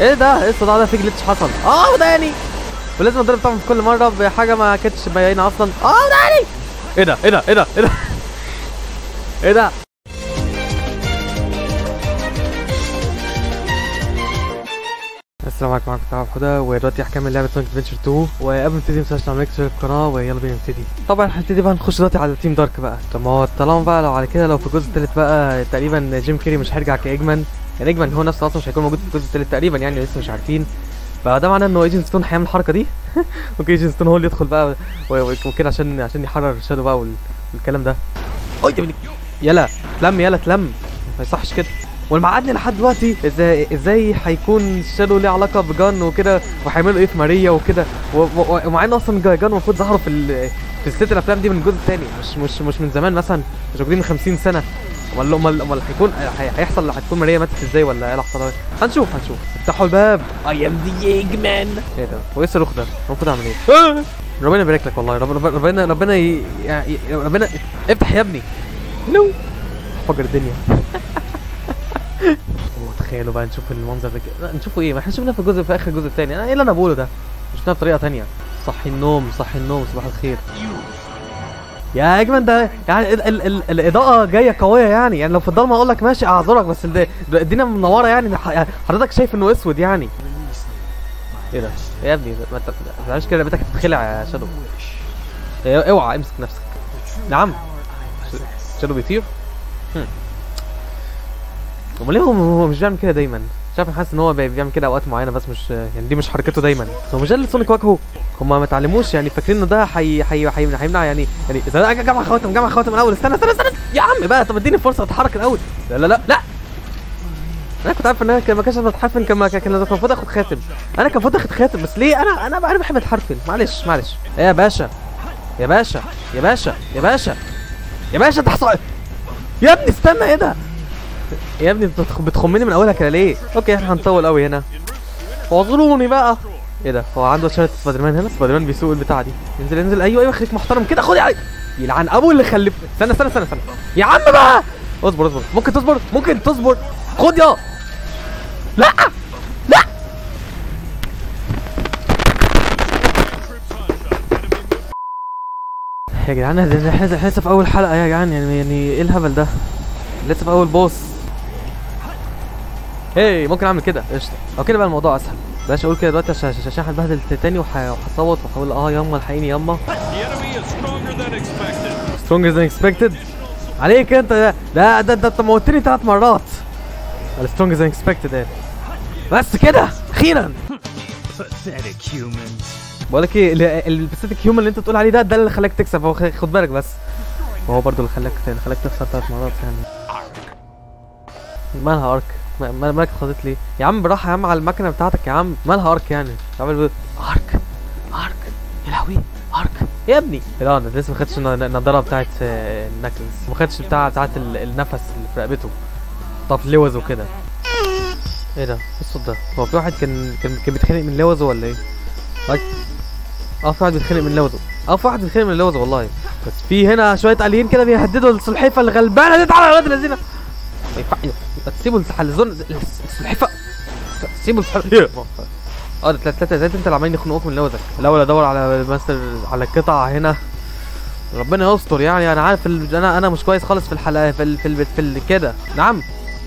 ايه ده ايه الصداع ده في جليتش حصل اه وداني ولازم اضرب طبعا في كل مره بحاجه ما كانتش باينه اصلا اه وداني ايه ده ايه ده ايه ده ايه ده ايه ده السلام عليكم معاكم تعالى حدا ودلوقتي هكمل لعبه سونيك ادفنتشر 2 وقبل ما نبتدي ما تنساش تعمل لايك في القناه ويلا بينا نبتدي طبعا هنبتدي بقى نخش دلوقتي على تيم دارك بقى طب ما هو طالما بقى لو على كده لو في الجزء الثالث بقى تقريبا جيم كيري مش هيرجع كايجمان يعني ايجمان هو نفسه اصلا مش هيكون موجود في الجزء الثالث تقريبا يعني لسه مش عارفين فده معناه انه ايجنت ستون هيعمل الحركه دي ممكن ايجنت ستون هو اللي يدخل بقى و- و- وكده عشان عشان يحرر شادو بقى وال- والكلام ده أوي يا ابني. يلا تلم يلا تلم ما يصحش كده والمعادني لحد دلوقتي ازاي ازاي هيكون شادو ليه علاقه بجان وكده وهيعملوا ايه في ماريا وكده و- و- ومع ان اصلا جا- جان المفروض ظهروا في ال- في الست الافلام دي من الجزء الثاني مش مش مش من زمان مثلا مش موجودين من 50 سنه امال امال امال هيكون هي- هيحصل هتكون ماريا ماتت ازاي ولا ايه اللي حصل هنشوف هنشوف افتحوا الباب اي ام ذا ايجمان ايه ده هو ايه الصاروخ ده المفروض اعمل ايه آه! ربنا يبارك لك والله رب- رب- ربنا ربنا ي... يعني ربنا افتح يا ابني نو فجر الدنيا تخيلوا بقى نشوف المنظر ده كده. لا، نشوفه ايه ما احنا شفناه في الجزء في اخر الجزء الثاني انا ايه اللي انا بقوله ده شفناه بطريقه ثانيه صحي النوم صحي النوم صباح الخير يا اجمل ده يعني ال ال ال الاضاءه جايه قويه يعني يعني لو في الضلمه اقول لك ماشي اعذرك بس ال- ده الدنيا منوره يعني ح- حضرتك شايف انه اسود يعني ايه ده يا ابني ما انت ما تعملش كده لعبتك هتتخلع يا شادو إيه، اوعى امسك نفسك نعم ش- شادو بيطير هم. امال ليه هو هو مش بيعمل كده دايما مش عارف أنا حاسس ان هو بي- بيعمل كده اوقات معينه بس مش يعني دي مش حركته دايما هو مش ده اللي سونيك واجهه هم ما اتعلموش يعني فاكرين انه ده حي حي حي هيمنع يعني يعني اذا انا جمع خواتم جمع خواتم الاول استنى استنى استنى يا عم بقى طب اديني فرصه اتحرك الاول لا لا لا لا انا كنت عارف ان انا كان- ما كانش بتحرفن كان كان كان المفروض اخد خاتم انا كان المفروض اخد خاتم بس ليه انا انا انا بحب اتحرفن معلش معلش ايه يا باشا يا باشا يا باشا يا باشا يا باشا انت حصل يا ابني استنى ايه ده يا ابني بتخ- بتخمني من اولها كده ليه اوكي احنا هنطول قوي هنا اعذروني بقى ايه ده هو عنده شهاده سبايدر مان هنا سبايدر مان بيسوق البتاعه دي انزل انزل ايوه ايوه خليك محترم كده خد يا يلعن ابو اللي خلف استنى استنى استنى استنى يا عم بقى اصبر اصبر ممكن تصبر ممكن تصبر خد يا لا لا يا جدعان احنا احنا لسه في اول حلقه يا جدعان يعني يعني ايه الهبل ده لسه في اول بوس هي ممكن اعمل كده قشطه او كده بقى الموضوع اسهل بلاش اقول كده دلوقتي عشان عشان عشان هتبهدل تاني وح- وهصوت وهقول اه ياما الحقيني ياما The enemy is stronger than expected. stronger than expected عليك انت ده ده ده, ده انت موتني ثلاث مرات على stronger than expected ايه بس كده اخيرا Pathetic humans. بقول لك ايه البيستيك هيومن اللي انت بتقول عليه ده ده اللي خلاك تكسب هو خ- خد بالك بس وهو برضه اللي خلاك اللي خلاك تخسر ثلاث مرات يعني مالها ارك ما- ما- مالك اتخضيت ليه يا عم بالراحه يا عم على المكنه بتاعتك يا عم مالها ارك يعني عامل بيه ارك ارك يا لهوي ارك يا ابني لا انا لسه ما خدتش الن- النضاره بتاعت آه، النكلس ما خدتش بتاع بتاعت ال- النفس اللي في رقبته بتاعت اللوز وكده ايه ده ايه الصوت ده هو في واحد كان كان كان بيتخانق من لوزه ولا ايه أي. اه في واحد بيتخانق من لوزه اه في واحد بيتخانق من لوزه والله بس في هنا شويه اليين كده بيهددوا السلحفه الغلبانه دي تعالى يا ولاد الذين ما ينفعش تسيبوا الحلزون السلحفه سيبوا السلحفه اه ده ثلاثة ثلاثة زي انت اللي عمالين يخنقوك من لوزك الاول ادور على ماستر على القطع هنا ربنا يستر يعني انا عارف ال... انا انا مش كويس خالص في الحلقه في ال... في ال... في ال... كده نعم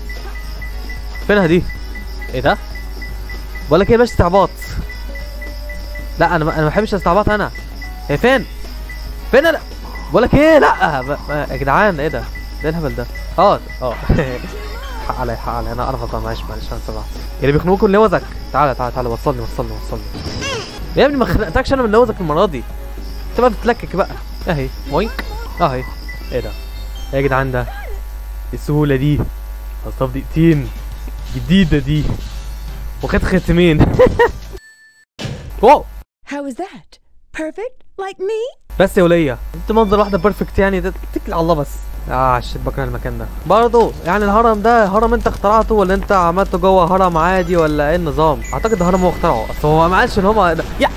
فينها دي ايه ده بقول لك ايه يا باشا استعباط لا انا ما... انا ما بحبش الاستعباط انا هي فين فين انا بقول لك ايه لا ب... ب... يا جدعان ايه ده ايه الهبل ده اه اه حق عليا حق عليا انا اعرف غلطان معلش معلش انا سامع اللي بيخنقوكوا من لوزك تعالى تعالى تعالى وصلني وصلني وصلني يا ابني ما خنقتكش انا من لوزك المره دي انت بقى بتتلكك بقى اهي موينك اهي ايه ده ايه يا جدعان ده إيه السهوله دي اصطف دقيقتين جديده دي وخد ختمين واو How is that? Perfect? Like me? بس يا ولية انت منظر واحدة بيرفكت يعني ده اتكل على الله بس اه شيت بكره المكان ده برضه يعني الهرم ده هرم انت اخترعته ولا انت عملته جوه هرم عادي ولا ايه النظام اعتقد ده هرم هو اخترعه اصل هو ما قالش ان هو ده- يا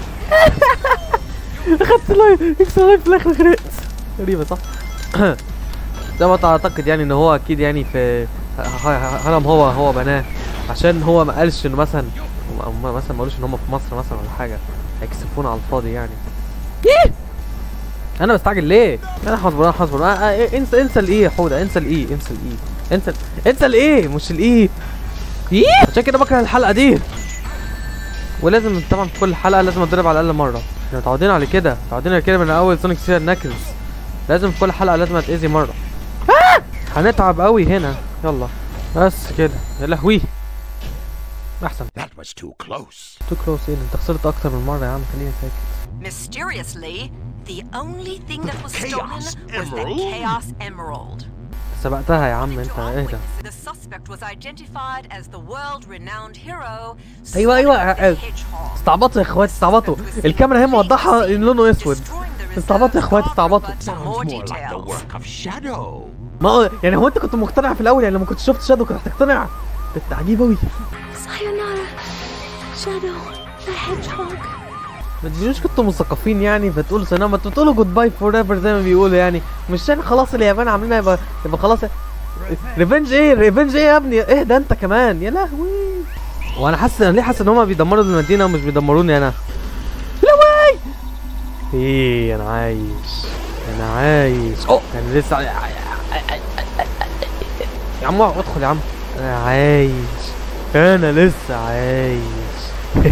اخدت لايف اكس لايف في الاخر غرقت غريبة صح ده ما اعتقد يعني ان هو اكيد يعني في ه- ه- هرم هو هو بناه عشان هو ما قالش انه مثلا هم هم مثلا ما قالوش ان هم في مصر مثلا ولا حاجه هيكسفونا على الفاضي يعني ايه انا بستعجل ليه انا حاصبر انا حاصبر آه آه إيه، انسى انسى الايه يا حوده انسى الايه انسى الايه انسى انسى الايه مش الايه ايه عشان كده بكره الحلقه دي ولازم طبعا في كل حلقه لازم اتضرب على الاقل مره احنا متعودين على كده متعودين على كده من اول سونيك سير ناكلز لازم في كل حلقه لازم اتاذي مره آه! هنتعب قوي هنا يلا بس كده يا لهوي احسن That was too close. تو كلوز ايه ده؟ انت خسرت اكتر من مره يا عم خلينا ساكت Mysteriously, the only thing that was stolen Chaos was the Emerald? Chaos Emerald. سبقتها يا عم According انت to ايه ده eyewitnesses, The suspect was identified as the world-renowned hero. ايوه ايوه Sonic the اه، Hedgehog. استعبطوا يا اخواتي استعبطوا الكاميرا هي موضحه ان لونه اسود Destroying the استعبطوا يا reserves اخواتي of استعبطوا River to Sounds more more like the details. work of Shadow. ما هو يعني هو انت كنت مقتنع في الاول يعني لما كنت شفت شادو كنت هتقتنع ده انت عجيب اوي Sayonara, Shadow the Hedgehog. ما تجيش كنتوا مثقفين يعني فتقولوا سنة ما انتوا تقولوا جود باي فور ايفر زي ما بيقولوا يعني مش يعني خلاص اليابان عاملينها يبقى يبقى خلاص ريفنج ايه ريفنج ايه يا ابني ايه ده انت كمان يا لهوي وانا حاسس انا ليه حاسس ان هما بيدمروا المدينه ومش بيدمروني انا لهوي ايه انا عايش انا عايش اوه انا لسه يا عم ادخل يا عم انا عايش انا لسه عايش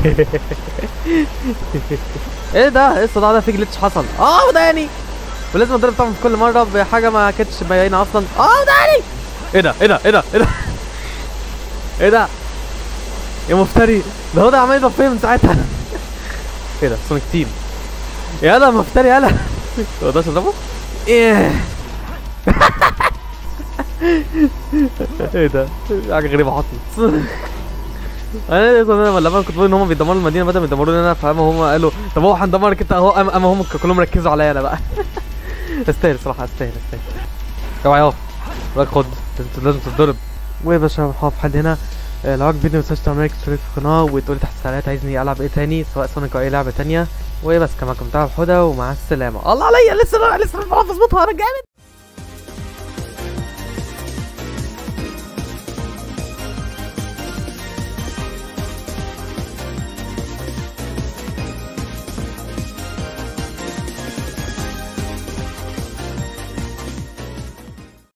ايه ده ايه الصداع ده في جلitch حصل اه وداني ولازم اضرب طبعا في كل مره بحاجه ما كانتش باينه اصلا اه وداني ايه ده ايه ده ايه ده ايه ده ايه ده يا مفتري ده هو ده عمال يضرب فيا من ساعتها ايه ده سونيك تيم يلا مفتري يلا هو ده اضربه ايه ايه ده حاجه غريبه حصلت انا انا لما كنت بقول ان هم بيدمروا المدينه بدل ما يدمروني انا فاهم هم قالوا طب هو هندمرك انت اهو اما أما هم كلهم ركزوا عليا انا بقى استاهل صراحه استاهل استاهل اوعى اهو راك خد انت لازم تتضرب ويا باشا هقف لحد هنا آه، لو عجبك الفيديو متنساش تعمل لايك وتشترك في القناه وتقولي تحت التعليقات عايزني العب ايه تاني سواء سونيك او اي لعبه تانيه وبس كمان كنت بتاع حدى ومع السلامه الله عليا لسه لسه بعرف اظبطها انا جامد